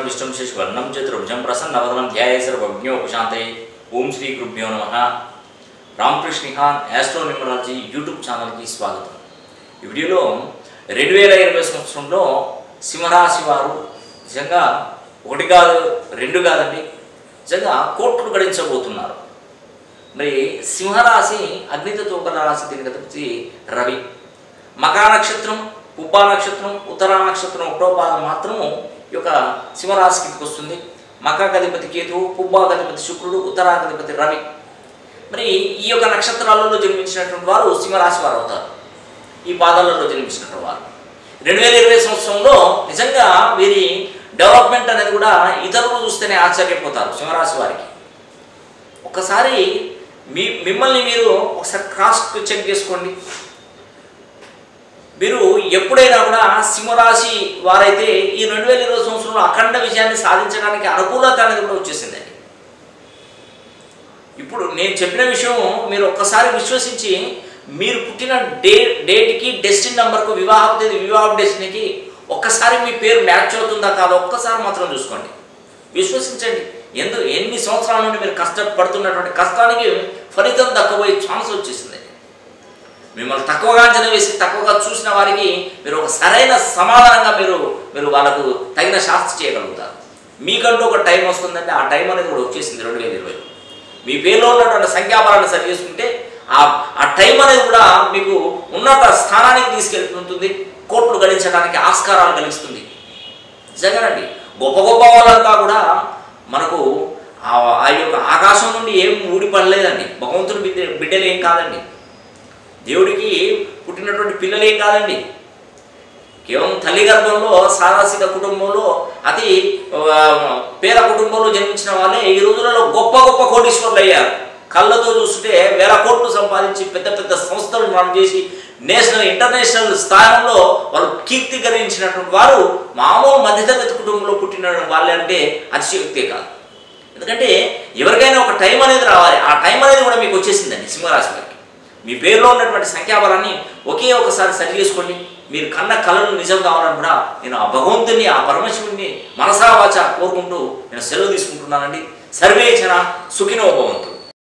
విష్ణుం శశివర్ణం చతుర్భుజం ప్రసన్నవదనం ధ్యాయ సర్వజ్ఞోపశాంతే ఓం శ్రీ గురుభ్యో నమ రామకృష్ణిహాన్ యాస్ట్రో న్యూమరాలజీ యూట్యూబ్ ఛానల్కి స్వాగతం ఈ వీడియోలో రెండు వేల ఇరవై సంవత్సరంలో సింహరాశి వారు నిజంగా ఒకటి కాదు రెండు కాదండి నిజంగా కోట్లు గడించబోతున్నారు మరి సింహరాశి అగ్నితో గల రాశి దీనికి అధిపతి రవి మకా నక్షత్రం ఉబ్బా నక్షత్రం ఉత్తరా నక్షత్రం ఒకటో పాదం మాత్రము ఈ యొక్క సింహరాశి కిందకి వస్తుంది మకా అధిపతి కేతువు పుబ్బా అధిపతి శుక్రుడు ఉత్తరా అధిపతి రవి మరి ఈ యొక్క నక్షత్రాలలో జన్మించినటువంటి వారు సింహరాశి వారు అవుతారు ఈ పాదాలలో జన్మించినటువంటి వారు రెండు వేల ఇరవై సంవత్సరంలో నిజంగా వీరి డెవలప్మెంట్ అనేది కూడా ఇతరులు చూస్తేనే ఆశ్చర్యపోతారు సింహరాశి వారికి ఒకసారి మీ మిమ్మల్ని మీరు ఒకసారి క్రాస్ చెక్ చేసుకోండి మీరు ఎప్పుడైనా కూడా సింహరాశి వారైతే ఈ రెండు వేల ఇరవై సంవత్సరంలో అఖండ విజయాన్ని సాధించడానికి అనుకూలత అనేది కూడా వచ్చేసిందండి ఇప్పుడు నేను చెప్పిన విషయం మీరు ఒక్కసారి విశ్వసించి మీరు పుట్టిన డే డేట్కి డెస్టిన్ నెంబర్కు వివాహ తేదీ వివాహ డెస్టినీకి ఒక్కసారి మీ పేరు మ్యాచ్ అవుతుందా కాదో ఒక్కసారి మాత్రం చూసుకోండి విశ్వసించండి ఎందు ఎన్ని సంవత్సరాల నుండి మీరు కష్టపడుతున్నటువంటి కష్టానికి ఫలితం దక్కబోయే ఛాన్స్ వచ్చేసింది మిమ్మల్ని తక్కువగా అంచనా వేసి తక్కువగా చూసిన వారికి మీరు ఒక సరైన సమాధానంగా మీరు మీరు వాళ్ళకు తగిన శాస్త్ర చేయగలుగుతారు మీకంటూ ఒక టైం వస్తుందంటే ఆ టైం అనేది కూడా వచ్చేసింది రెండు వేల ఇరవై మీ పేరులో ఉన్నటువంటి సంఖ్యాబలాన్ని సరి చేసుకుంటే ఆ ఆ టైం అనేది కూడా మీకు ఉన్నత స్థానానికి తీసుకెళ్తుంటుంది కోట్లు గడించడానికి ఆస్కారాలు కలిగిస్తుంది నిజంగానండి గొప్ప గొప్ప వాళ్ళంతా కూడా మనకు ఆ ఆ యొక్క ఆకాశం నుండి ఏం ఊడిపడలేదండి భగవంతుని బిడ్డ బిడ్డలు ఏం కాదండి దేవుడికి పుట్టినటువంటి పిల్లలు ఏం కాదండి కేవలం తల్లి గర్భంలో సాదాసీద కుటుంబంలో అతి ఆ, పేద కుటుంబంలో జన్మించిన వాళ్ళే ఈ రోజులలో గొప్ప గొప్ప కోటీశ్వరులు అయ్యారు కళ్ళతో చూస్తుంటే వేల కోట్లు సంపాదించి పెద్ద పెద్ద సంస్థలు రన్ చేసి నేషనల్ ఇంటర్నేషనల్ స్థానంలో వాళ్ళు కీర్తికరించినటువంటి వారు మామూలు మధ్యతరగతి కుటుంబంలో పుట్టిన వాళ్ళే అంటే అతిశయోక్తే కాదు ఎందుకంటే ఎవరికైనా ఒక టైం అనేది రావాలి ఆ టైం అనేది కూడా మీకు వచ్చేసిందండి సింహరాశి వారికి మీ పేరులో ఉన్నటువంటి సంఖ్యాబలాన్ని ఒకే ఒకసారి సరి చేసుకోండి మీరు కన్న కళలు నిజం కావాలని కూడా నేను ఆ భగవంతుని ఆ పరమశివుని మనసా వాచ కోరుకుంటూ నేను సెలవు తీసుకుంటున్నానండి సర్వేచన సుఖినో భవంతు